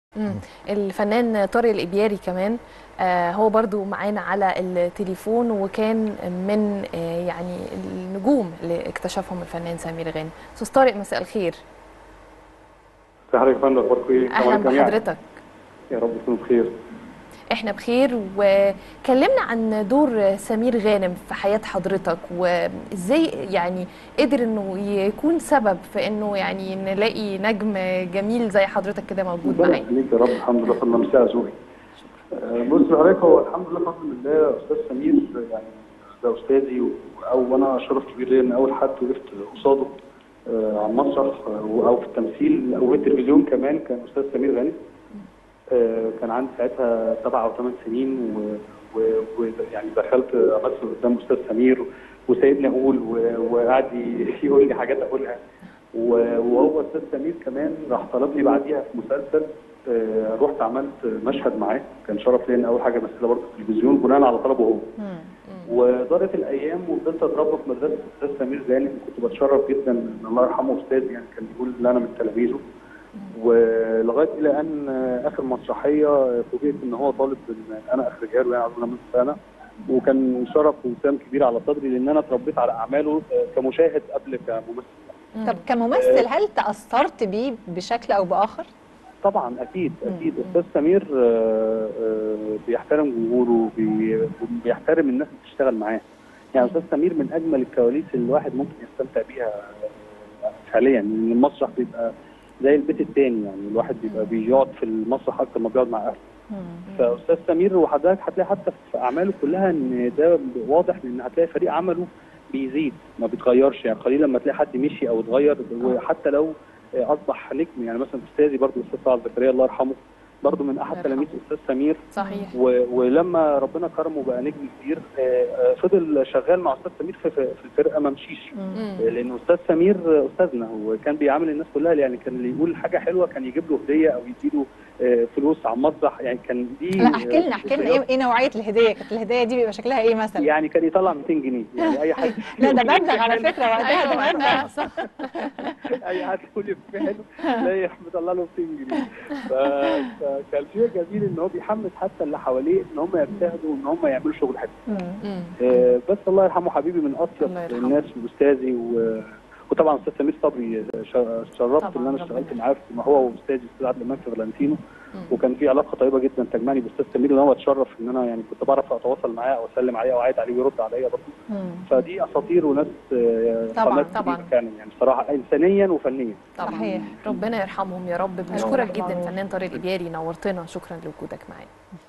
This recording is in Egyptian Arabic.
مم. الفنان طارق الإبياري كمان آه هو برضو معانا على التليفون وكان من آه يعني النجوم اللي اكتشفهم الفنان سمير غانم استاذ طارق مساء الخير ازي حضرتك يا فندم اخباركم ايه؟ اهلا طبعاً جميعاً. بحضرتك يا رب تكونوا بخير احنا بخير وكلمنا عن دور سمير غانم في حياة حضرتك وازاي يعني قدر انه يكون سبب في انه يعني نلاقي نجم جميل زي حضرتك كده موجود ربنا معانا يخليك يا رب الحمد لله فضل مساء ذوقي آه، بص حضرتك هو الحمد لله بفضل الله استاذ سمير يعني ده استاذي و- او انا شرف كبير ليا ان اول حد وقفت قصاده آه، على المسرح آه، او في التمثيل او في التلفزيون كمان كان استاذ سمير غانم آه، كان عندي ساعتها سبع او ثمان سنين ويعني و... و... يعني دخلت امثل قدام استاذ سمير وسايبني اقول و- وقعد ي- يقول لي حاجات اقولها و- وهو استاذ سمير كمان راح طلبني بعديها في مسلسل آه، رحت عملت مشهد معاه كان شرف ليا ان اول حاجه امثلها برضه في التلفزيون بناء على طلبه هو ودارت الايام وفضلت اتربى في مدرسه استاذ سمير غانم كنت بتشرف جدا ان الله يرحمه استاذ يعني كان بيقول ان انا من تلاميذه ولغايه الى ان اخر مسرحيه فوجئت ان هو طالب ان انا اخرجها له يعني عاوز من سنه وكان شرف وسام كبير على صدري لان انا اتربيت على اعماله كمشاهد قبل كممثل طب كممثل هل تأثرت بيه بشكل أو بآخر؟ طبعا اكيد اكيد استاذ سمير آه، آه، بيحترم جمهوره بي- بيحترم الناس اللي بتشتغل معاه يعني استاذ سمير من اجمل الكواليس اللي الواحد ممكن يستمتع بيها آه، فعليا لان المسرح بيبقى زي البيت التاني يعني الواحد بيبقى بيقعد في المسرح اكتر ما بيقعد مع اهله فاستاذ سمير وحضرتك هتلاقي حتى في اعماله كلها ان ده واضح ان هتلاقي فريق عمله بيزيد ما بيتغيرش يعني قليلا لما تلاقي حد مشي او اتغير وحتى لو اصبح نجم يعني مثلا استاذي برضو الاستاذ طه زكريا الله يرحمه برضو من احد الله تلاميذ يرحمه. استاذ سمير صحيح و... ولما ربنا كرمه بقى نجم كبير آه، آه، فضل شغال مع استاذ سمير في, في في الفرقه ما مشيش مم. لانه استاذ سمير استاذنا وكان بيعامل الناس كلها يعني كان اللي يقول حاجه حلوه كان يجيب له هديه او يديله آه، فلوس على المسرح يعني كان دي لا احكي لنا احكي لنا ايه, إيه نوعية الهدية؟ كانت الهدية دي بيبقى شكلها ايه مثلا؟ يعني كان يطلع 200 جنيه يعني اي حد لا ده مبلغ على فكرة وقتها أيوة، ده مبلغ وقتها صح. اي حد يقول في حلو تلاقي مطلع له 200 جنيه ف- فكان شيء جميل ان هو بيحمس حتى اللي حواليه ان هم يجتهدوا ان هم يعملوا شغل حلو مم. مم. آه، بس الله يرحمه حبيبي من الله اطيب يرحمه. الناس واستاذي و... وطبعا استاذ سمير صبري ش- شرفت طبعاً، ان انا ربنا اشتغلت يرحمه. معاه في- ما هو واستاذي استاذ عادل امام في فالنتينو مم. وكان في علاقه طيبه جدا تجمعني باستاذ سمير ان هو اتشرف ان انا يعني كنت بعرف اتواصل معاه او اسلم عليه او اعيد عليه ويرد عليا برضه مم. فدي اساطير وناس آه، طبعاً، قامات طبعاً. كبيرة فعلا يعني بصراحه انسانيا وفنيا طبعا صحيح. ربنا يرحمهم يا رب بنشكرك يرحمهم. جدا فنان طارق الإبياري نورتنا شكرا لوجودك معانا